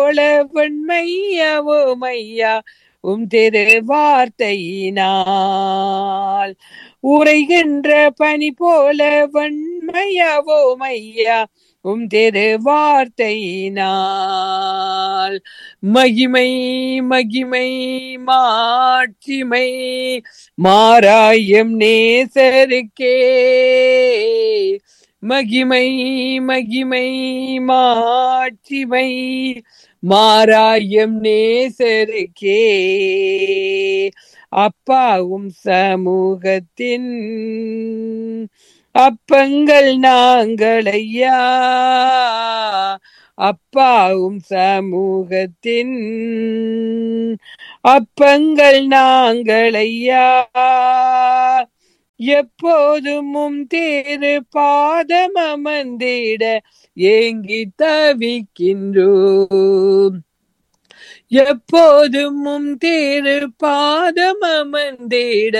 போல வெண்மையாவோம் ஐயா உம் திரு வார்த்தையினால் உரைகின்ற பனி போல வன்மையாவோம் ஐயா உம் திரு வார்த்தையினால் மகிமை மகிமை மாட்சிமை மாறாயம் நேசருக்கே மகிமை மகிமை மாட்சிமை மாறாயம் நேசருக்கே அப்பாவும் சமூகத்தின் அப்பங்கள் நாங்கள் ஐயா அப்பாவும் சமூகத்தின் அப்பங்கள் நாங்கள் ஐயா எப்போதும் உம் திரு பாதம் அமர்ந்திட ஏங்கி தவிக்கின்றோம் எப்போதும் உம் திரு பாதம் அமர்ந்திட